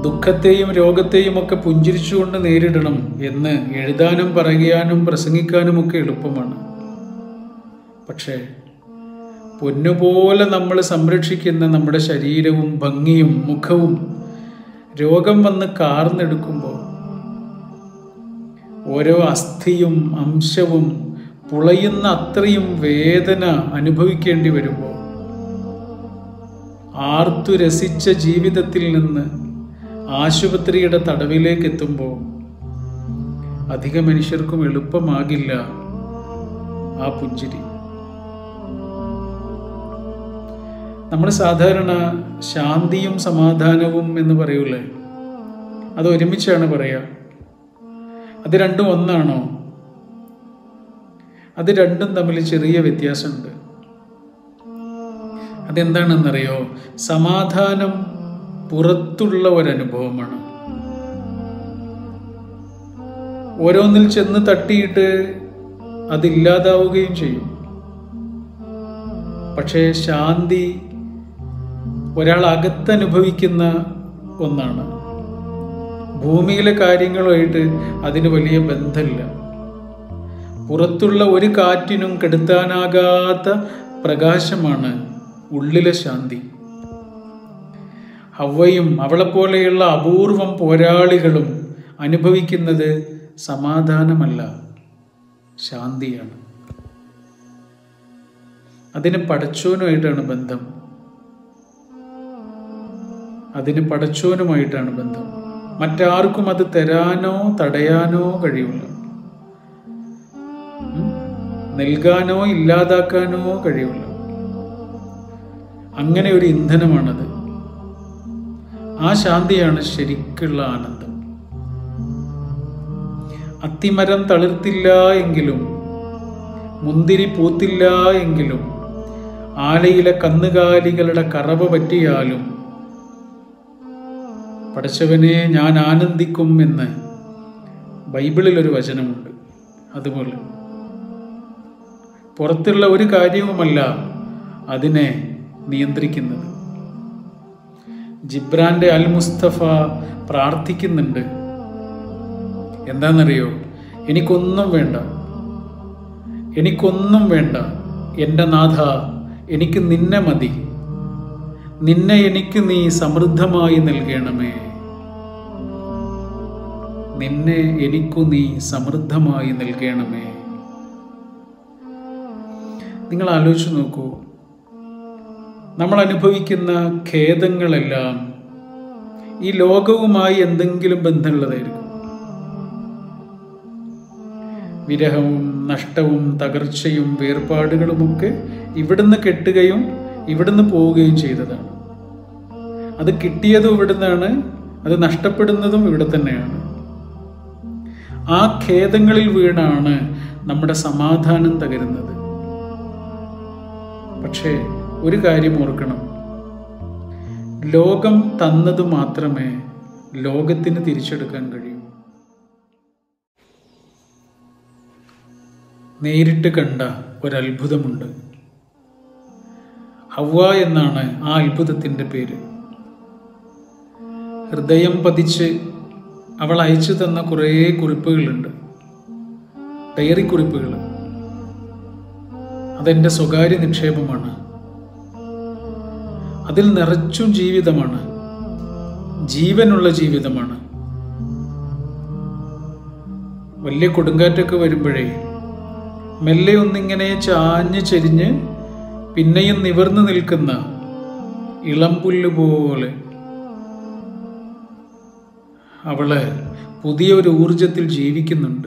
ദുഃഖത്തെയും രോഗത്തെയും ഒക്കെ പുഞ്ചിരിച്ചുകൊണ്ട് നേരിടണം എന്ന് എഴുതാനും പറയാനും പ്രസംഗിക്കാനും ഒക്കെ എളുപ്പമാണ് പക്ഷേ പൊന്നുപോലെ നമ്മൾ സംരക്ഷിക്കുന്ന നമ്മുടെ ശരീരവും ഭംഗിയും മുഖവും രോഗം വന്ന് കാർന്നെടുക്കുമ്പോൾ ഓരോ അസ്ഥിയും അംശവും പുളയുന്ന അത്രയും വേദന അനുഭവിക്കേണ്ടി വരുമ്പോൾ ആർത്തു രസിച്ച ജീവിതത്തിൽ നിന്ന് ആശുപത്രിയുടെ തടവിലേക്ക് എത്തുമ്പോൾ അധിക മനുഷ്യർക്കും എളുപ്പമാകില്ല ആ പുഞ്ചിരി നമ്മൾ സാധാരണ ശാന്തിയും സമാധാനവും എന്ന് പറയൂലേ അത് ഒരുമിച്ചാണ് പറയുക അത് രണ്ടും ഒന്നാണോ അത് രണ്ടും തമ്മിൽ ചെറിയ വ്യത്യാസമുണ്ട് അതെന്താണെന്നറിയോ സമാധാനം പുറത്തുള്ള ഒരനുഭവമാണ് ഓരോന്നിൽ ചെന്ന് തട്ടിയിട്ട് അതില്ലാതാവുകയും ചെയ്യും പക്ഷേ ശാന്തി ഒരാൾ അകത്തനുഭവിക്കുന്ന ഒന്നാണ് ഭൂമിയിലെ കാര്യങ്ങളുമായിട്ട് അതിന് വലിയ ബന്ധമില്ല പുറത്തുള്ള ഒരു കാറ്റിനും കെടുത്താനാകാത്ത പ്രകാശമാണ് ഉള്ളിലെ ശാന്തി ഹവയും അവളെപ്പോലെയുള്ള അപൂർവം പോരാളികളും അനുഭവിക്കുന്നത് സമാധാനമല്ല ശാന്തിയാണ് അതിന് പടച്ചോനുമായിട്ടാണ് ബന്ധം അതിന് പടച്ചോനുമായിട്ടാണ് ബന്ധം മറ്റാർക്കും അത് തരാനോ തടയാനോ കഴിയില്ല ഉം? നൽകാനോ ഇല്ലാതാക്കാനോ കഴിയില്ല അങ്ങനെ ഒരു ഇന്ധനമാണത് ആ ശാന്തിയാണ് ശരിക്കുള്ള ആനന്ദം അത്തിമരം തളിർത്തില്ല എങ്കിലും മുന്തിരി പൂത്തില്ല എങ്കിലും ആലയിലെ കന്നുകാലികളുടെ കറവ പറ്റിയാലും പടച്ചവനെ ഞാൻ ആനന്ദിക്കും എന്ന് ബൈബിളിൽ ഒരു വചനമുണ്ട് അതുപോലെ പുറത്തുള്ള ഒരു കാര്യവുമല്ല അതിനെ നിയന്ത്രിക്കുന്നത് ജിബ്രാന്റെ അൽ മുസ്തഫ പ്രാർത്ഥിക്കുന്നുണ്ട് എന്താണെന്നറിയോ എനിക്കൊന്നും വേണ്ട എനിക്കൊന്നും വേണ്ട എൻ്റെ നാഥ എനിക്ക് നിന്നെ മതി നിന്നെ എനിക്ക് നീ സമൃദ്ധമായി നൽകണമേ നിന്നെ എനിക്കു നീ സമൃദ്ധമായി നൽകണമേ നിങ്ങൾ ആലോചിച്ച് നോക്കൂ നമ്മൾ അനുഭവിക്കുന്ന ഖേദങ്ങളെല്ലാം ഈ ലോകവുമായി എന്തെങ്കിലും ബന്ധമുള്ളതായിരിക്കും വിരഹവും നഷ്ടവും തകർച്ചയും വേർപാടുകളുമൊക്കെ ഇവിടുന്ന് കെട്ടുകയും ഇവിടുന്ന് പോവുകയും ചെയ്തതാണ് അത് കിട്ടിയതും ഇവിടുന്നാണ് അത് നഷ്ടപ്പെടുന്നതും ഇവിടെ തന്നെയാണ് ആ ഖേദങ്ങളിൽ വീണാണ് നമ്മുടെ സമാധാനം തകരുന്നത് പക്ഷേ ഒരു കാര്യം ഓർക്കണം ലോകം തന്നത് മാത്രമേ ലോകത്തിന് തിരിച്ചെടുക്കാൻ കഴിയൂ നേരിട്ട് കണ്ട ഒരത്ഭുതമുണ്ട് ഹവ്വ എന്നാണ് ആ അത്ഭുതത്തിൻ്റെ പേര് ഹൃദയം പതിച്ച് അവൾ അയച്ചു തന്ന കുറേ കുറിപ്പുകളുണ്ട് ഡയറി കുറിപ്പുകൾ അതെൻ്റെ സ്വകാര്യ നിക്ഷേപമാണ് അതിൽ നിറച്ചും ജീവിതമാണ് ജീവനുള്ള ജീവിതമാണ് വലിയ കൊടുങ്കാറ്റൊക്കെ വരുമ്പോഴേ മെല്ലെ ഒന്നിങ്ങനെ ചാഞ്ഞ് ചെരിഞ്ഞ് പിന്നെയും നിവർന്നു നിൽക്കുന്ന ഇളംപുല്ല് പോലെ അവള് പുതിയൊരു ഊർജത്തിൽ ജീവിക്കുന്നുണ്ട്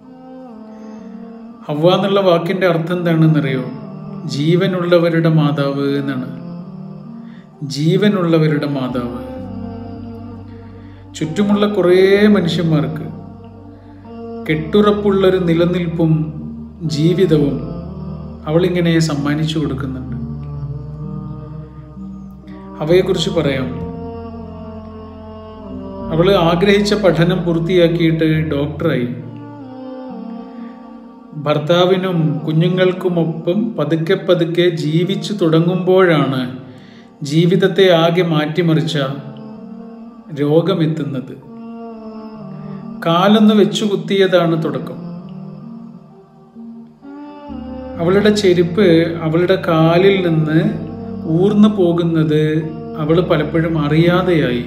ഹവ്വ എന്നുള്ള വാക്കിന്റെ അർത്ഥം എന്താണെന്നറിയോ ജീവനുള്ളവരുടെ മാതാവ് എന്നാണ് ജീവനുള്ളവരുടെ മാതാവ് ചുറ്റുമുള്ള കുറേ മനുഷ്യന്മാർക്ക് കെട്ടുറപ്പുള്ളൊരു നിലനിൽപ്പും ജീവിതവും അവളിങ്ങനെ സമ്മാനിച്ചു കൊടുക്കുന്നുണ്ട് അവയെക്കുറിച്ച് പറയാം അവള് ആഗ്രഹിച്ച പഠനം പൂർത്തിയാക്കിയിട്ട് ഡോക്ടറായി ഭർത്താവിനും കുഞ്ഞുങ്ങൾക്കുമൊപ്പം പതുക്കെ പതുക്കെ ജീവിച്ചു തുടങ്ങുമ്പോഴാണ് ജീവിതത്തെ ആകെ മാറ്റിമറിച്ച രോഗമെത്തുന്നത് കാലൊന്ന് വെച്ചു കുത്തിയതാണ് തുടക്കം അവളുടെ ചെരുപ്പ് അവളുടെ കാലിൽ നിന്ന് ഊർന്നു പോകുന്നത് അവൾ പലപ്പോഴും അറിയാതെയായി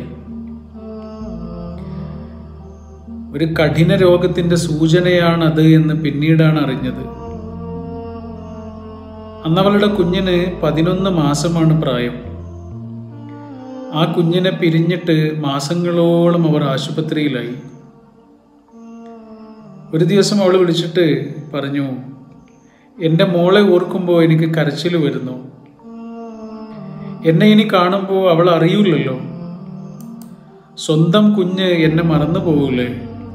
ഒരു കഠിന രോഗത്തിന്റെ സൂചനയാണത് എന്ന് പിന്നീടാണ് അറിഞ്ഞത് അന്ന് അവളുടെ കുഞ്ഞിന് പതിനൊന്ന് മാസമാണ് പ്രായം ആ കുഞ്ഞിനെ പിരിഞ്ഞിട്ട് മാസങ്ങളോളം അവർ ആശുപത്രിയിലായി ഒരു ദിവസം അവൾ വിളിച്ചിട്ട് പറഞ്ഞു എൻ്റെ മോളെ ഓർക്കുമ്പോൾ എനിക്ക് കരച്ചിൽ വരുന്നു എന്നെ ഇനി കാണുമ്പോൾ അവൾ അറിയില്ലല്ലോ സ്വന്തം കുഞ്ഞ് എന്നെ മറന്നു പോകൂലേ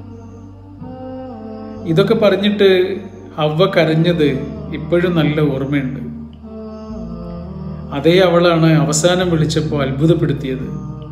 ഇതൊക്കെ പറഞ്ഞിട്ട് അവ കരഞ്ഞത് ഇപ്പോഴും നല്ല ഓർമ്മയുണ്ട് അതേ അവളാണ് അവസാനം വിളിച്ചപ്പോൾ അത്ഭുതപ്പെടുത്തിയത്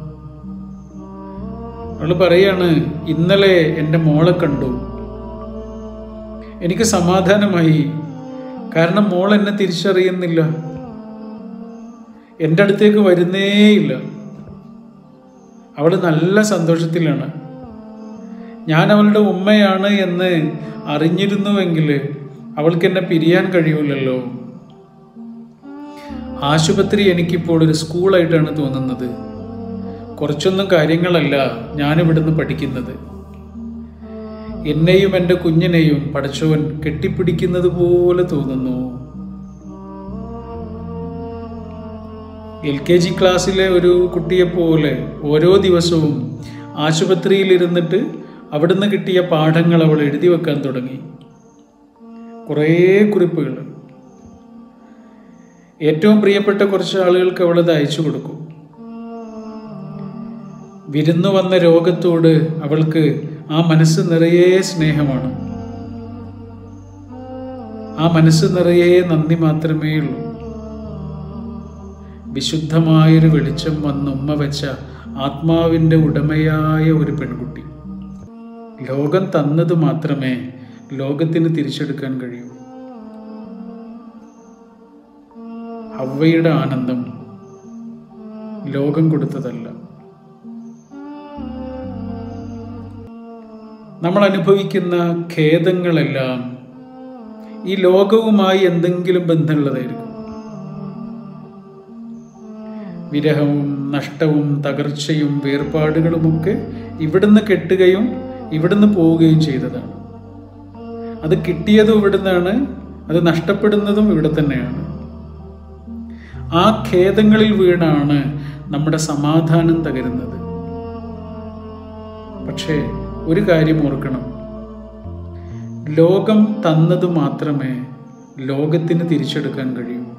അവൾ പറയാണ് ഇന്നലെ എൻ്റെ മോളെ കണ്ടു എനിക്ക് സമാധാനമായി കാരണം മോൾ എന്നെ തിരിച്ചറിയുന്നില്ല എൻ്റെ അടുത്തേക്ക് വരുന്നേയില്ല അവൾ നല്ല സന്തോഷത്തിലാണ് ഞാൻ അവളുടെ ഉമ്മയാണ് എന്ന് അറിഞ്ഞിരുന്നുവെങ്കിൽ അവൾക്ക് എന്നെ പിരിയാൻ കഴിയൂലല്ലോ ആശുപത്രി എനിക്കിപ്പോൾ ഒരു സ്കൂളായിട്ടാണ് തോന്നുന്നത് കുറച്ചൊന്നും കാര്യങ്ങളല്ല ഞാനിവിടുന്ന് പഠിക്കുന്നത് എന്നെയും എൻ്റെ കുഞ്ഞിനെയും പഠിച്ചവൻ കെട്ടിപ്പിടിക്കുന്നത് പോലെ തോന്നുന്നു എൽ കെ ജി ക്ലാസ്സിലെ ഒരു കുട്ടിയെപ്പോലെ ഓരോ ദിവസവും ആശുപത്രിയിൽ ഇരുന്നിട്ട് അവിടുന്ന് കിട്ടിയ പാഠങ്ങൾ അവൾ എഴുതി വെക്കാൻ തുടങ്ങി കുറേ കുറിപ്പുകൾ ഏറ്റവും പ്രിയപ്പെട്ട കുറച്ച് ആളുകൾക്ക് അവളത് അയച്ചു കൊടുക്കും വിരുന്നു വന്ന രോഗത്തോട് അവൾക്ക് ആ മനസ്സ് നിറയെ സ്നേഹമാണ് ആ മനസ്സ് നിറയെ നന്ദി മാത്രമേ ഉള്ളൂ വിശുദ്ധമായൊരു വെളിച്ചം വന്ന് ഉമ്മ വെച്ച ആത്മാവിൻ്റെ ഉടമയായ ഒരു പെൺകുട്ടി ലോകം തന്നത് മാത്രമേ ലോകത്തിന് തിരിച്ചെടുക്കാൻ കഴിയൂ ഹവ്വയുടെ ആനന്ദം ലോകം കൊടുത്തതല്ല നമ്മൾ അനുഭവിക്കുന്ന ഖേദങ്ങളെല്ലാം ഈ ലോകവുമായി എന്തെങ്കിലും ബന്ധമുള്ളതായിരിക്കും വിരഹവും നഷ്ടവും തകർച്ചയും വേർപാടുകളുമൊക്കെ ഇവിടുന്ന് കെട്ടുകയും ഇവിടുന്ന് പോവുകയും ചെയ്തതാണ് അത് കിട്ടിയതും ഇവിടുന്നാണ് അത് നഷ്ടപ്പെടുന്നതും ഇവിടെ തന്നെയാണ് ആ ഖേദങ്ങളിൽ വീണാണ് നമ്മുടെ സമാധാനം തകരുന്നത് പക്ഷേ ഒരു കാര്യം ഓർക്കണം ലോകം തന്നത് മാത്രമേ ലോകത്തിന് തിരിച്ചെടുക്കാൻ കഴിയൂ